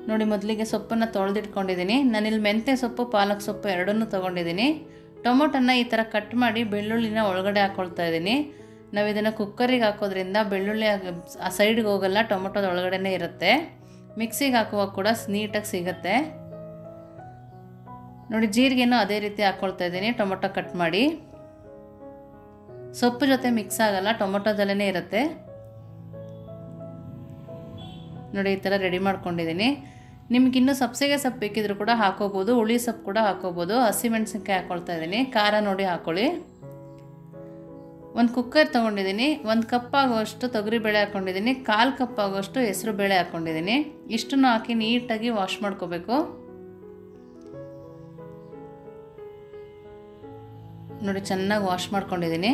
ನೋಡಿ ಮೊದಲಿಗೆ ಸೊಪ್ಪನ್ನು ತೊಳೆದಿಟ್ಕೊಂಡಿದ್ದೀನಿ ನಾನಿಲ್ಲಿ ಮೆಂತ್ಯ ಸೊಪ್ಪು ಪಾಲಕ್ ಸೊಪ್ಪು ಎರಡನ್ನೂ ತೊಗೊಂಡಿದ್ದೀನಿ ಟೊಮೊಟೊನ ಈ ಥರ ಕಟ್ ಮಾಡಿ ಬೆಳ್ಳುಳ್ಳಿನ ಒಳಗಡೆ ಹಾಕ್ಕೊಳ್ತಾ ಇದ್ದೀನಿ ನಾವು ಇದನ್ನು ಕುಕ್ಕರಿಗೆ ಹಾಕೋದ್ರಿಂದ ಬೆಳ್ಳುಳ್ಳಿ ಆಗ- ಆ ಸೈಡ್ಗೆ ಹೋಗಲ್ಲ ಟೊಮೊಟೊದ ಒಳಗಡೆನೇ ಇರುತ್ತೆ ಮಿಕ್ಸಿಗೆ ಹಾಕುವಾಗ ಕೂಡ ನೀಟಾಗಿ ಸಿಗುತ್ತೆ ನೋಡಿ ಜೀರಿಗೆನೂ ಅದೇ ರೀತಿ ಹಾಕ್ಕೊಳ್ತಾ ಇದ್ದೀನಿ ಟೊಮೊಟೊ ಕಟ್ ಮಾಡಿ ಸೊಪ್ಪು ಜೊತೆ ಮಿಕ್ಸ್ ಆಗಲ್ಲ ಟೊಮೊಟೊದಲ್ಲೇ ಇರುತ್ತೆ ನೋಡಿ ಈ ಥರ ರೆಡಿ ಮಾಡ್ಕೊಂಡಿದ್ದೀನಿ ನಿಮ್ಗೆ ಇನ್ನೂ ಸಬ್ಸಿಗೆ ಸೊಪ್ಪು ಬೇಕಿದ್ರು ಕೂಡ ಹಾಕೋಬೋದು ಹುಳಿ ಸೊಪ್ಪು ಕೂಡ ಹಾಕೋಬೋದು ಹಸಿಮೆಣ್ಸಿನ್ಕಾಯಿ ಹಾಕ್ಕೊಳ್ತಾ ಇದ್ದೀನಿ ಖಾರ ನೋಡಿ ಹಾಕ್ಕೊಳ್ಳಿ ಒಂದು ಕುಕ್ಕರ್ ತೊಗೊಂಡಿದ್ದೀನಿ ಒಂದು ಕಪ್ ಆಗುವಷ್ಟು ತೊಗರಿಬೇಳೆ ಹಾಕ್ಕೊಂಡಿದ್ದೀನಿ ಕಾಲು ಕಪ್ ಆಗುವಷ್ಟು ಹೆಸರು ಬೇಳೆ ಹಾಕ್ಕೊಂಡಿದ್ದೀನಿ ಇಷ್ಟನ್ನು ಹಾಕಿ ನೀಟಾಗಿ ವಾಶ್ ಮಾಡ್ಕೋಬೇಕು ನೋಡಿ ಚೆನ್ನಾಗಿ ವಾಶ್ ಮಾಡ್ಕೊಂಡಿದ್ದೀನಿ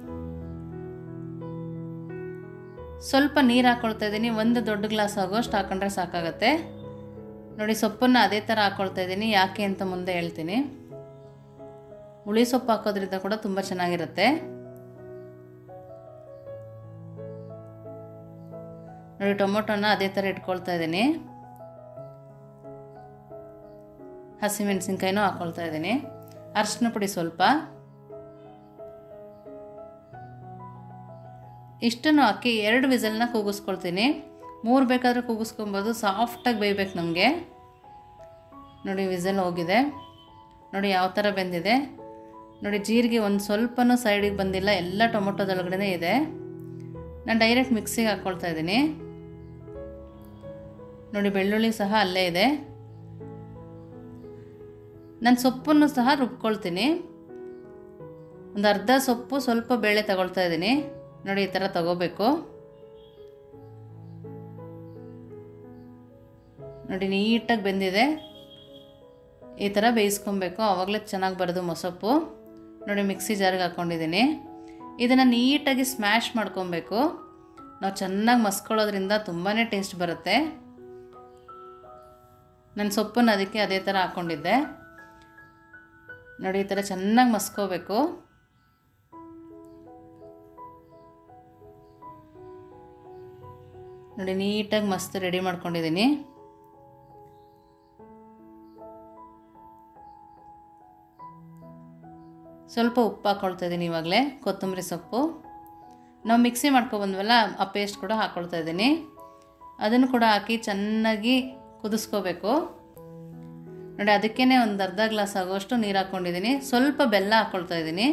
ಸ್ವಲ್ಪ ನೀರು ಹಾಕ್ಕೊಳ್ತಾ ಇದ್ದೀನಿ ಒಂದು ದೊಡ್ಡ ಗ್ಲಾಸ್ ಆಗೋಷ್ಟು ಹಾಕೊಂಡ್ರೆ ಸಾಕಾಗತ್ತೆ ನೋಡಿ ಸೊಪ್ಪನ್ನು ಅದೇ ಥರ ಹಾಕ್ಕೊಳ್ತಾ ಇದ್ದೀನಿ ಯಾಕೆ ಅಂತ ಮುಂದೆ ಹೇಳ್ತೀನಿ ಹುಳಿ ಸೊಪ್ಪು ಹಾಕೋದ್ರಿಂದ ಕೂಡ ತುಂಬ ಚೆನ್ನಾಗಿರುತ್ತೆ ನೋಡಿ ಟೊಮೊಟೊನ ಅದೇ ಥರ ಇಟ್ಕೊಳ್ತಾ ಇದ್ದೀನಿ ಹಸಿಮೆಣಸಿನ್ಕಾಯಿನೂ ಹಾಕ್ಕೊಳ್ತಾ ಇದ್ದೀನಿ ಅರಿಶಿನ ಪುಡಿ ಸ್ವಲ್ಪ ಇಷ್ಟನ್ನು ಹಾಕಿ ಎರಡು ವಿಸಲ್ನ ಕೂಗಿಸ್ಕೊಳ್ತೀನಿ ಮೂರು ಬೇಕಾದರೆ ಕೂಗಿಸ್ಕೊಬೋದು ಸಾಫ್ಟಾಗಿ ಬೇಯಬೇಕು ನಮಗೆ ನೋಡಿ ವಿಸಲ್ ಹೋಗಿದೆ ನೋಡಿ ಯಾವ ಥರ ಬೆಂದಿದೆ ನೋಡಿ ಜೀರಿಗೆ ಒಂದು ಸ್ವಲ್ಪನೂ ಸೈಡಿಗೆ ಬಂದಿಲ್ಲ ಎಲ್ಲ ಟೊಮೊಟೊದೊಳಗಡೆ ಇದೆ ನಾನು ಡೈರೆಕ್ಟ್ ಮಿಕ್ಸಿಗೆ ಹಾಕ್ಕೊಳ್ತಾ ಇದ್ದೀನಿ ನೋಡಿ ಬೆಳ್ಳುಳ್ಳಿ ಸಹ ಅಲ್ಲೇ ಇದೆ ನಾನು ಸೊಪ್ಪನ್ನು ಸಹ ರುಬ್ಕೊಳ್ತೀನಿ ಒಂದು ಅರ್ಧ ಸೊಪ್ಪು ಸ್ವಲ್ಪ ಬೇಳೆ ತಗೊಳ್ತಾ ಇದ್ದೀನಿ ನೋಡಿ ಈ ಥರ ತಗೋಬೇಕು ನೋಡಿ ನೀಟಾಗಿ ಬೆಂದಿದೆ ಈ ಥರ ಬೇಯಿಸ್ಕೊಬೇಕು ಆವಾಗಲೇ ಚೆನ್ನಾಗಿ ಬರೋದು ಮೊಸಪ್ಪು ನೋಡಿ ಮಿಕ್ಸಿ ಜಾರ್ಗೆ ಹಾಕ್ಕೊಂಡಿದ್ದೀನಿ ಇದನ್ನು ನೀಟಾಗಿ ಸ್ಮ್ಯಾಶ್ ಮಾಡ್ಕೊಬೇಕು ನಾವು ಚೆನ್ನಾಗಿ ಮಸ್ಕೊಳ್ಳೋದ್ರಿಂದ ತುಂಬಾ ಟೇಸ್ಟ್ ಬರುತ್ತೆ ನಾನು ಸೊಪ್ಪನ್ನು ಅದಕ್ಕೆ ಅದೇ ಥರ ಹಾಕ್ಕೊಂಡಿದ್ದೆ ನೋಡಿ ಈ ಥರ ಚೆನ್ನಾಗಿ ಮಸ್ಕೋಬೇಕು ನೋಡಿ ನೀಟಾಗಿ ಮಸ್ತ್ ರೆಡಿ ಮಾಡ್ಕೊಂಡಿದ್ದೀನಿ ಸ್ವಲ್ಪ ಉಪ್ಪು ಹಾಕ್ಕೊಳ್ತಾ ಇದ್ದೀನಿ ಇವಾಗಲೇ ಕೊತ್ತಂಬರಿ ಸೊಪ್ಪು ನಾವು ಮಿಕ್ಸಿ ಮಾಡ್ಕೊಬಂದ್ವಲ್ಲ ಆ ಪೇಸ್ಟ್ ಕೂಡ ಹಾಕ್ಕೊಳ್ತಾ ಇದ್ದೀನಿ ಅದನ್ನು ಕೂಡ ಹಾಕಿ ಚೆನ್ನಾಗಿ ಕುದಿಸ್ಕೋಬೇಕು ನೋಡಿ ಅದಕ್ಕೇ ಒಂದು ಅರ್ಧ ಗ್ಲಾಸ್ ಆಗೋಷ್ಟು ನೀರು ಹಾಕ್ಕೊಂಡಿದ್ದೀನಿ ಸ್ವಲ್ಪ ಬೆಲ್ಲ ಹಾಕ್ಕೊಳ್ತಾ ಇದ್ದೀನಿ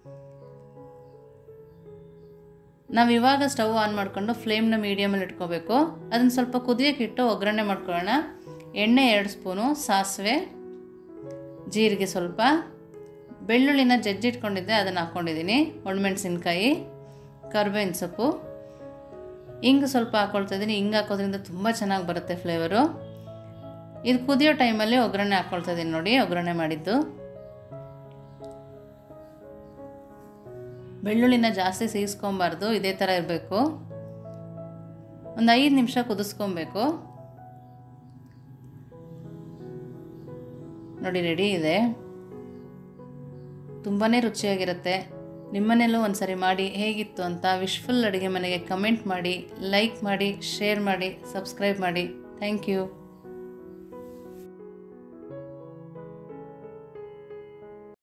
ನಾವು ಇವಾಗ ಸ್ಟವ್ ಆನ್ ಮಾಡಿಕೊಂಡು ಫ್ಲೇಮ್ನ ಮೀಡಿಯಮಲ್ಲಿ ಇಟ್ಕೋಬೇಕು ಅದನ್ನು ಸ್ವಲ್ಪ ಕುದಿಯೋಕೆ ಇಟ್ಟು ಒಗ್ಗರಣೆ ಮಾಡ್ಕೊಳ್ಳೋಣ ಎಣ್ಣೆ ಎರಡು ಸ್ಪೂನು ಸಾಸಿವೆ ಜೀರಿಗೆ ಸ್ವಲ್ಪ ಬೆಳ್ಳುಳ್ಳಿನ ಜಜ್ಜಿಟ್ಕೊಂಡಿದ್ದೆ ಅದನ್ನು ಹಾಕ್ಕೊಂಡಿದ್ದೀನಿ ಒಣಮೆಣಸಿನ್ಕಾಯಿ ಕರ್ಬೇವಿನ ಸೊಪ್ಪು ಹಿಂಗೆ ಸ್ವಲ್ಪ ಹಾಕ್ಕೊಳ್ತಾ ಇದ್ದೀನಿ ಹಿಂಗೆ ಹಾಕೋದ್ರಿಂದ ತುಂಬ ಚೆನ್ನಾಗಿ ಬರುತ್ತೆ ಫ್ಲೇವರು ಇದು ಕುದಿಯೋ ಟೈಮಲ್ಲಿ ಒಗ್ಗರಣೆ ಹಾಕ್ಕೊಳ್ತಾ ಇದ್ದೀನಿ ನೋಡಿ ಒಗ್ಗರಣೆ ಮಾಡಿದ್ದು ಬೆಳ್ಳುಳ್ಳಿನ ಜಾಸ್ತಿ ಸೀಸ್ಕೊಬಾರ್ದು ಇದೇ ಥರ ಇರಬೇಕು ಒಂದು ಐದು ನಿಮಿಷ ಕುದಿಸ್ಕೊಬೇಕು ನೋಡಿ ರೆಡಿ ಇದೆ ತುಂಬಾ ರುಚಿಯಾಗಿರುತ್ತೆ ನಿಮ್ಮನೆಯಲ್ಲೂ ಒಂದು ಸರಿ ಮಾಡಿ ಹೇಗಿತ್ತು ಅಂತ ವಿಶ್ಫುಲ್ ಅಡುಗೆ ಮನೆಗೆ ಕಮೆಂಟ್ ಮಾಡಿ ಲೈಕ್ ಮಾಡಿ ಶೇರ್ ಮಾಡಿ ಸಬ್ಸ್ಕ್ರೈಬ್ ಮಾಡಿ ಥ್ಯಾಂಕ್ ಯು